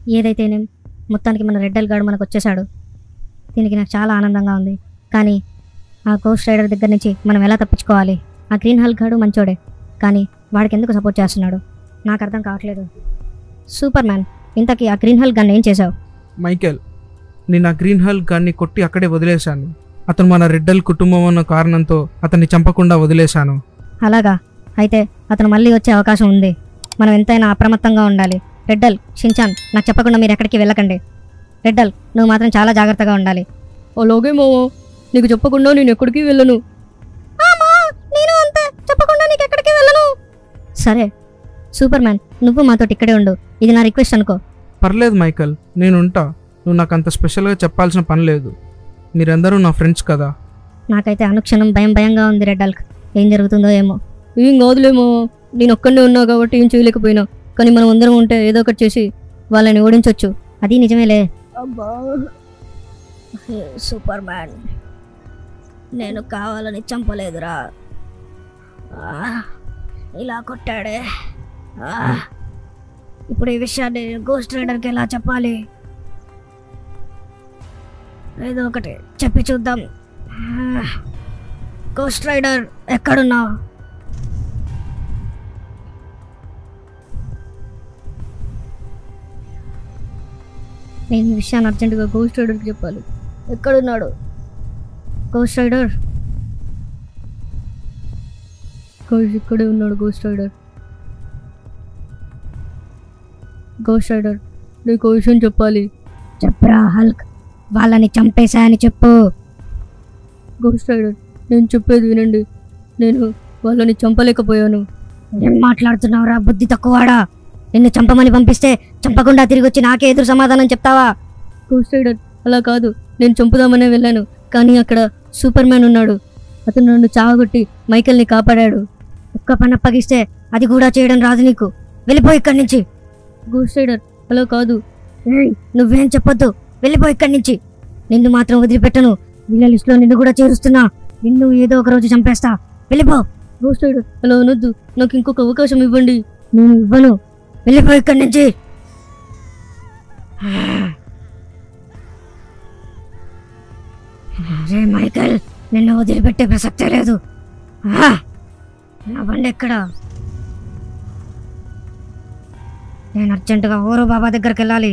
ఏదైతేనేం మొత్తానికి మన రెడ్డల్ గాడు మనకు వచ్చేసాడు దీనికి నాకు చాలా ఆనందంగా ఉంది కానీ ఆ గోస్ట్ రైడర్ దగ్గర నుంచి మనం ఎలా తప్పించుకోవాలి ఆ గ్రీన్ హల్ గాడు మంచోడే కానీ వాడికి ఎందుకు సపోర్ట్ చేస్తున్నాడు నాకు అర్థం కావట్లేదు సూపర్ మ్యాన్ ఇంతకీ ఆ గ్రీన్ హల్ గన్ ఏం చేసావు మైకేల్ నేను ఆ గ్రీన్ హల్ గాన్ని కొట్టి అక్కడే వదిలేశాను అతను మన రెడ్డల్ కుటుంబం అన్న కారణంతో అతన్ని చంపకుండా వదిలేశాను అలాగా అయితే అతను మళ్ళీ వచ్చే అవకాశం ఉంది మనం ఎంతైనా అప్రమత్తంగా ఉండాలి రెడ్డల్ షించాన్ నాకు చెప్పకుండా మీరు ఎక్కడికి వెళ్ళకండి రెడ్డల్ నువ్వు మాత్రం చాలా జాగ్రత్తగా ఉండాలి అలాగే మావా నీకు చెప్పకుండా నేను ఎక్కడికి వెళ్ళను నేను అంతే చెప్పకుండా నీకు ఎక్కడికి వెళ్ళను సరే సూపర్ మ్యాన్ నువ్వు మాతో ఇక్కడే ఉండు ఇది నా రిక్వెస్ట్ అనుకో పర్లేదు మైకేల్ నేను ఉంటా నువ్వు నాకు అంత స్పెషల్గా చెప్పాల్సిన పని లేదు మీరందరూ నా ఫ్రెండ్స్ కదా నాకైతే అనుక్షణం భయం భయంగా ఉంది రెడ్డల్ ఏం జరుగుతుందో ఏమో ఏం కాదులేమో నేను ఒక్కడే ఉన్నా కాబట్టి ఏం చేయలేకపోయినా కానీ మనం అందరం ఉంటే ఏదో ఒకటి చేసి వాళ్ళని ఓడించవచ్చు అది నిజమేలే అబ్బా సూపర్ మ్యాన్ నేను కావాలని చంపలేదురా ఆ, ఇలా కొట్టాడే ఆ, ఇప్పుడు ఈ విషయాన్ని గోస్ట్ రైడర్కి ఎలా చెప్పాలి ఏదో ఒకటి చెప్పి చూద్దాం గోస్ట్ రైడర్ ఎక్కడున్నావు నేను ఈ విషయాన్ని అర్జెంటుగా గోస్ట్ రైడర్కి చెప్పాలి ఎక్కడున్నాడు గోస్ట్ రైడర్ గోస్ట్ ఇక్కడే ఉన్నాడు గోస్ట్ రైడర్ గోస్ట్ రైడర్ నీకు విషయం చెప్పాలి చెప్పరా హల్క్ వాళ్ళని చంపేశాయని చెప్పు గోస్ట్ రైడర్ నేను చెప్పేది వినండి నేను వాళ్ళని చంపలేకపోయాను ఏం మాట్లాడుతున్నావురా బుద్ధి తక్కువాడా నిన్ను చంపమని పంపిస్తే చంపకుండా తిరిగి వచ్చి నాకే ఎదురు సమాధానం చెప్తావా గోస్ట్ రైడర్ అలా కాదు నేను చంపుదామనే వెళ్ళాను కానీ అక్కడ సూపర్ మ్యాన్ ఉన్నాడు అతను నన్ను చావగొట్టి మైకేల్ని కాపాడాడు ఒక్క పని అప్పగిస్తే అది కూడా చేయడం రాదు నీకు వెళ్ళిపో ఇక్కడి నుంచి గోస్ట్ రైడర్ అలా కాదు ఏయ్, నువ్వేం చెప్పొద్దు వెళ్ళిపో ఇక్కడి నుంచి నిన్ను మాత్రం వదిలిపెట్టను వీళ్ళ లిస్టులో నిన్ను కూడా చేరుస్తున్నా నిన్ను ఏదో ఒక రోజు చంపేస్తా వెళ్ళిపో గోస్ట్ రైడర్ అలా అనొద్దు నాకు ఇంకొక అవకాశం ఇవ్వండి నేను ఇవ్వను వెళ్ళిపో ఇక్కడి నుంచి అరే మైకల్ నిన్ను వదిలిపెట్టే ప్రసక్తే లేదు ఆ! నా బండి ఎక్కడ నేను అర్జెంటుగా ఓరో బాబా దగ్గరికి వెళ్ళాలి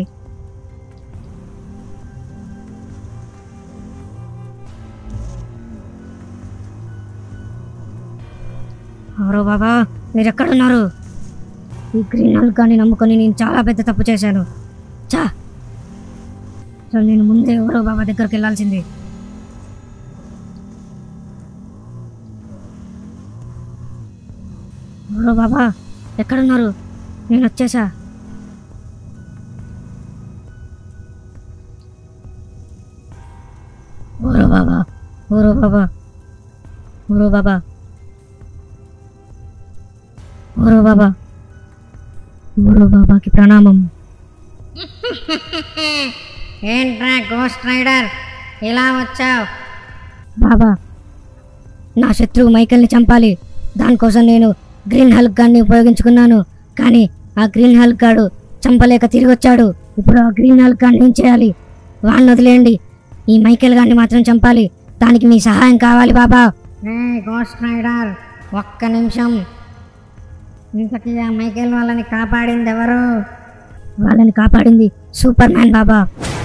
ఓరో బాబా మీరు ఎక్కడున్నారు ఈ గ్రీన్ హల్కాన్ని నమ్ముకొని నేను చాలా పెద్ద తప్పు చేశాను చా అసలు నేను ముందే ఎవరో బాబా దగ్గరికి వెళ్ళాల్సింది ఎవరో బాబా ఎక్కడున్నారు నేను వచ్చేసా ఓరో బాబా ఓరో బాబా ఓరో బాబా ఓరో బాబా ఓరో బాబాకి ప్రణామం ఏంట్రా గోస్ట్ రైడర్ ఇలా వచ్చావు బాబా నా శత్రువు మైకల్ని చంపాలి దానికోసం నేను గ్రీన్ హల్క్ గాన్ని ఉపయోగించుకున్నాను కానీ ఆ గ్రీన్ హల్క్ గాడు చంపలేక తిరిగి వచ్చాడు ఇప్పుడు ఆ గ్రీన్ హల్క్ గాన్ని ఏం చేయాలి వాడిని వదిలేయండి ఈ మైకేల్ గాన్ని మాత్రం చంపాలి దానికి మీ సహాయం కావాలి బాబా గోస్ట్ రైడర్ ఒక్క నిమిషం ఇంతకీ ఆ మైకేల్ వాళ్ళని కాపాడింది ఎవరు వాళ్ళని కాపాడింది సూపర్ మ్యాన్ బాబా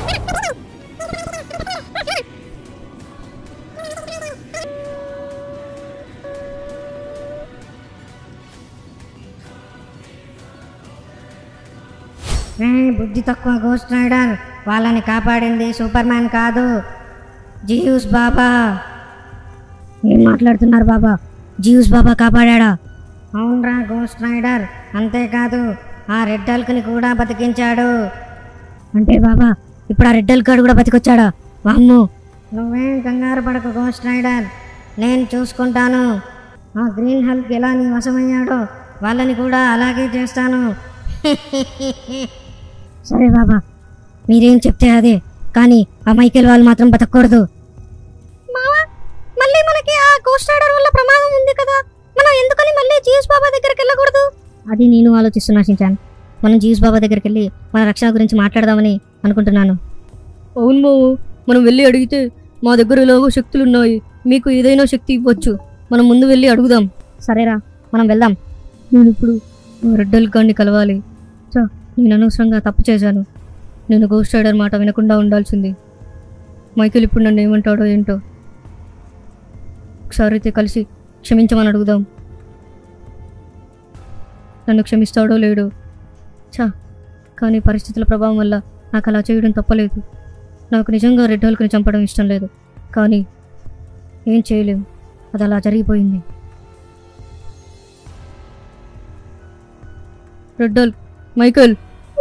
ఏయ్, బుద్ధి తక్కువ గోస్ట్ రైడర్ వాళ్ళని కాపాడింది సూపర్ మ్యాన్ కాదు జియూస్ బాబా ఏం మాట్లాడుతున్నారు బాబా జియూస్ బాబా కాపాడా అవునరా గోస్ట్ రైడర్ అంతేకాదు ఆ రెడ్ హల్క్ని కూడా బతికించాడు అంటే బాబా ఇప్పుడు ఆ రెడ్ హల్క్ గాడు కూడా బతికొచ్చాడా వామ్ము నువ్వేం కంగారు పడకు గోస్ట్ రైడర్ నేను చూసుకుంటాను ఆ గ్రీన్ హల్క్ ఎలా నీ వశమయ్యాడో వాళ్ళని కూడా అలాగే చేస్తాను సరే బాబా మీరేం చెప్తే అదే కానీ ఆ మైకేల్ వాళ్ళు మాత్రం బతకూడదు మళ్ళీ మనకి ఆ గోస్ట్ రైడర్ వల్ల ప్రమాదం ఉంది కదా మనం ఎందుకని మళ్ళీ జీఎస్ బాబా దగ్గరికి వెళ్ళకూడదు అది నేను ఆలోచిస్తున్నా షించాన్ మనం జీస్ బాబా దగ్గరికి వెళ్ళి మన రక్షణ గురించి మాట్లాడదామని అనుకుంటున్నాను అవును మావు మనం వెళ్ళి అడిగితే మా దగ్గర ఎలాగో శక్తులు ఉన్నాయి మీకు ఏదైనా శక్తి ఇవ్వచ్చు మనం ముందు వెళ్ళి అడుగుదాం సరేరా మనం వెళ్దాం నేను ఇప్పుడు రెడ్డల్ గాన్ని కలవాలి చా నేను అనవసరంగా తప్పు చేశాను నేను గోస్ట్ రైడర్ మాట వినకుండా ఉండాల్సింది మైకేల్ ఇప్పుడు నన్ను ఏమంటాడో ఏంటో ఒకసారి అయితే కలిసి క్షమించమని అడుగుదాం నన్ను క్షమిస్తాడో లేడో చా కానీ పరిస్థితుల ప్రభావం వల్ల నాకు అలా చేయడం తప్పలేదు నాకు నిజంగా రెడ్ హల్క్ని చంపడం ఇష్టం లేదు కానీ ఏం చేయలేము అది అలా జరిగిపోయింది రెడ్ హల్క్ మైకల్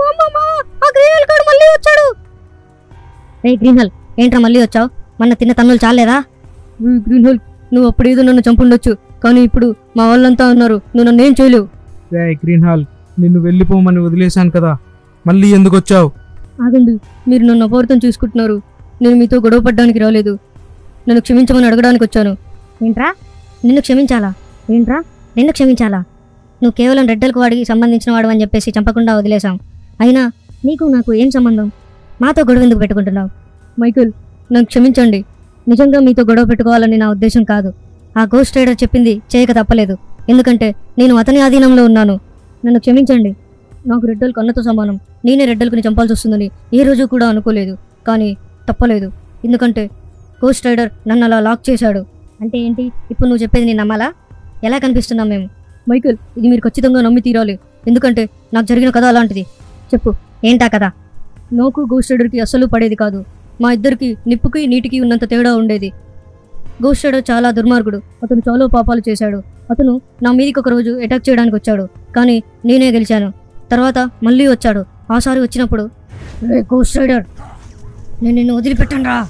మళ్ళీ వచ్చాడు రే గ్రీన్ హల్ ఏంట్రా మళ్ళీ వచ్చావు మొన్న తిన్న తన్నులు చాలేదా గ్రీన్ హల్ నువ్వు అప్పుడేదో నన్ను చంపుండొచ్చు కానీ ఇప్పుడు మా వాళ్ళంతా ఉన్నారు నువ్వు నన్ను ఏం చేయలేవు రే గ్రీన్ హాల్ నిన్ను వెళ్ళిపోమని వదిలేశాను కదా మళ్ళీ ఎందుకు వచ్చావు ఆగండి మీరు నన్ను అపార్థం చేసుకుంటున్నారు నేను మీతో గొడవ పడ్డానికి రాలేదు నన్ను క్షమించమని అడగడానికి వచ్చాను ఏంట్రా నిన్ను క్షమించాలా ఏంట్రా నిన్ను క్షమించాలా నువ్వు కేవలం రెడ్డలకు వాడికి సంబంధించిన వాడు అని చెప్పేసి చంపకుండా వదిలేశాం అయినా నీకు నాకు ఏం సంబంధం మాతో గొడవ ఎందుకు పెట్టుకుంటున్నావు మైకిల్ నన్ను క్షమించండి నిజంగా మీతో గొడవ పెట్టుకోవాలని నా ఉద్దేశం కాదు ఆ గోస్ట్ రైడర్ చెప్పింది చేయక తప్పలేదు ఎందుకంటే నేను అతని ఆధీనంలో ఉన్నాను నన్ను క్షమించండి నాకు రెడ్డలు కన్నతో సమానం నేనే రెడ్డల్కుని చంపాల్సి వస్తుందని ఏ రోజు కూడా అనుకోలేదు కానీ తప్పలేదు ఎందుకంటే గోస్ట్ రైడర్ నన్ను అలా లాక్ చేశాడు అంటే ఏంటి ఇప్పుడు నువ్వు చెప్పేది నేను నమ్మాలా ఎలా కనిపిస్తున్నాం మేము మైకిల్ ఇది మీరు ఖచ్చితంగా నమ్మి తీరాలి ఎందుకంటే నాకు జరిగిన కథ అలాంటిది చెప్పు ఏంటా కథ నాకు గోస్ట్ రైడర్కి అస్సలు పడేది కాదు మా ఇద్దరికి నిప్పుకి నీటికి ఉన్నంత తేడా ఉండేది గోస్ట్ రైడర్ చాలా దుర్మార్గుడు అతను చాలా పాపాలు చేశాడు అతను నా మీదకి ఒక రోజు అటాక్ చేయడానికి వచ్చాడు కానీ నేనే గెలిచాను తర్వాత మళ్ళీ వచ్చాడు ఆసారి వచ్చినప్పుడు "రే గోస్ట్ రైడర్ నేను నిన్ను వదిలిపెట్టాను రా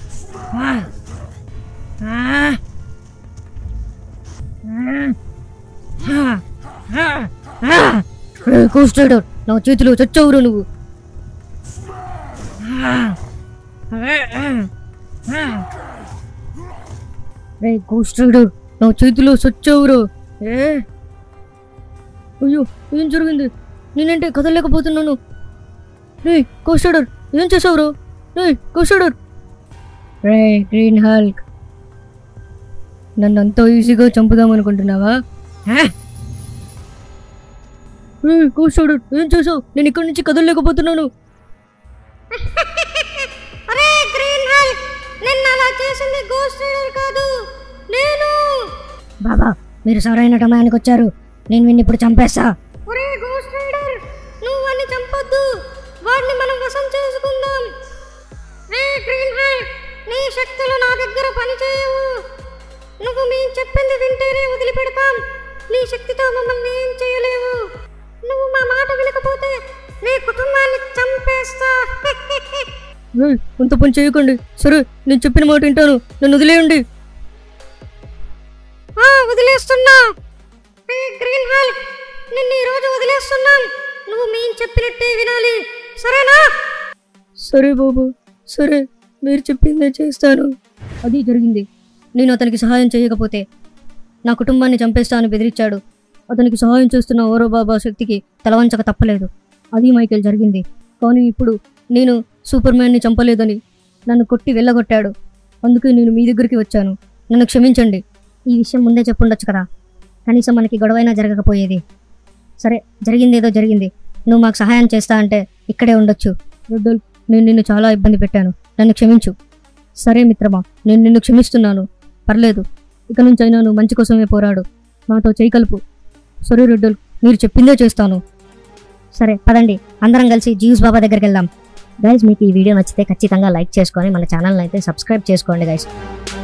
గోస్ట్ రైడర్ నా చేతిలో చచ్చావురు నువ్వు రే గోస్ట్ రైడర్ నా చేతిలో చచ్చావురు ఏ అయ్యో ఏం జరిగింది నేనంటే కదలలేకపోతున్నాను రే కోస్టడర్ ఏం చేసావు రే కోస్టడర్ రే గ్రీన్ హల్క్ నన్ను అంత ఈజీగా చంపుదాం అనుకుంటున్నావా రే కోస్టడర్ ఏం చేసావు నేను ఇక్కడి నుంచి కదలలేకపోతున్నాను అరే గ్రీన్ హల్క్ నిన్న అలా చేసింది గోస్ట్ రైడర్ కాదు నేను బాబా మీరు సరైన టమానికి వచ్చారు నేను విన్ని ఇప్పుడు చంపేస్తా ఒరే గోస్ట్ రైడర్ నువ్వు వాడిని చంపొద్దు వాడిని మనం వశం చేసుకుందాం రే గ్రీన్ హల్క్ నీ శక్తులు నా దగ్గర పనిచేయవు నువ్వు మేము చెప్పింది వింటేనే వదిలిపెడతాం నీ శక్తితో మమ్మల్ని ఏం చేయలేవు నువ్వు మా మాట వినకపోతే నీ కుటుంబాన్ని చంపేస్తా రే అంత పని చేయకండి సరే నేను చెప్పిన మాట వింటాను నన్ను వదిలేయండి ఆ, వదిలేస్తున్నా రే గ్రీన్ హల్క్ నిన్ను ఈ రోజు వదిలేస్తున్నాం నువ్వు మేము చెప్పినట్టే వినాలి సరేనా సరే బాబు సరే మీరు చెప్పిందే చేస్తాను అది జరిగింది నేను అతనికి సహాయం చేయకపోతే నా కుటుంబాన్ని చంపేస్తానని బెదిరించాడు అతనికి సహాయం చేస్తున్న ఓరో బాబా శక్తికి తలవంచక తప్పలేదు అది మైకేల్ జరిగింది కానీ ఇప్పుడు నేను సూపర్ మ్యాన్ని చంపలేదని నన్ను కొట్టి వెళ్ళగొట్టాడు అందుకే నేను మీ దగ్గరికి వచ్చాను నన్ను క్షమించండి ఈ విషయం ముందే చెప్పుండొచ్చు కదా కనీసం మనకి గొడవైనా జరగకపోయేది సరే జరిగిందేదో జరిగింది నువ్వు మాకు సహాయం చేస్తా అంటే ఇక్కడే ఉండొచ్చు రెడ్డల్ నేను నిన్ను చాలా ఇబ్బంది పెట్టాను నన్ను క్షమించు సరే మిత్రమా నేను నిన్ను క్షమిస్తున్నాను పర్లేదు ఇక నుంచైనా నువ్వు మంచి కోసమే పోరాడు నాతో చేయి కలుపు సరే రెడ్డల్ మీరు చెప్పిందే చేస్తాను సరే పదండి అందరం కలిసి జీవ్స్ బాబా దగ్గరికి వెళ్దాం గైస్ మీకు ఈ వీడియో నచ్చితే ఖచ్చితంగా లైక్ చేసుకొని మన ఛానల్ని అయితే సబ్స్క్రైబ్ చేసుకోండి గైస్